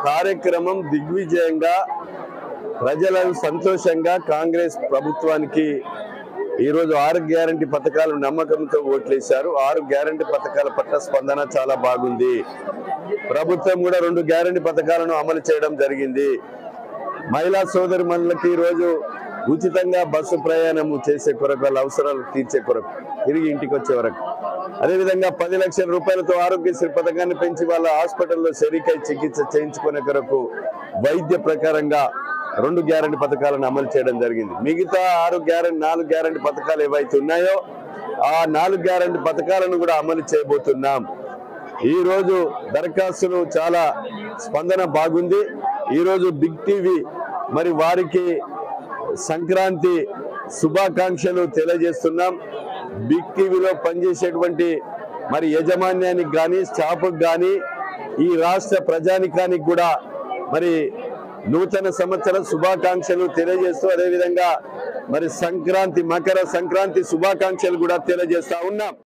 కార్యక్రమం దిగ్విజయంగా ప్రజలను సంతోషంగా కాంగ్రెస్ ప్రభుత్వానికి ఈరోజు ఆరు గ్యారంటీ పథకాలు నమ్మకంతో ఓట్లేశారు ఆరు గ్యారంటీ పథకాల పట్ల స్పందన చాలా బాగుంది ప్రభుత్వం కూడా రెండు గ్యారంటీ పథకాలను అమలు చేయడం జరిగింది మహిళా సోదరి మనులకి ఈరోజు ఉచితంగా బస్సు ప్రయాణం చేసే కొరకు వాళ్ళ అవసరాలు తీర్చే కొరకు తిరిగి ఇంటికి వచ్చే వరకు అదేవిధంగా పది లక్షల రూపాయలతో ఆరోగ్యశ్రీ పథకాన్ని పెంచి వాళ్ళ హాస్పిటల్లో శరీకై చికిత్స చేయించుకునే కొరకు వైద్య ప్రకారంగా రెండు గ్యారంటీ పథకాలను అమలు చేయడం జరిగింది మిగతా ఆరు గ్యారంటీ నాలుగు గ్యారంటీ పథకాలు ఏవైతే ఉన్నాయో ఆ నాలుగు గ్యారంటీ పథకాలను కూడా అమలు చేయబోతున్నాం ఈ రోజు దరఖాస్తులు చాలా స్పందన బాగుంది ఈ రోజు బిగ్ టీవీ మరి వారికి సంక్రాంతి శుభాకాంక్షలు తెలియజేస్తున్నాం బిగ్ టీవీలో పనిచేసేటువంటి మరి యజమాన్యానికి కానీ స్టాఫ్కి కానీ ఈ రాష్ట్ర ప్రజానికానికి కూడా మరి నూతన సంవత్సర శుభాకాంక్షలు తెలియజేస్తూ అదేవిధంగా మరి సంక్రాంతి మకర సంక్రాంతి శుభాకాంక్షలు కూడా తెలియజేస్తా ఉన్నాం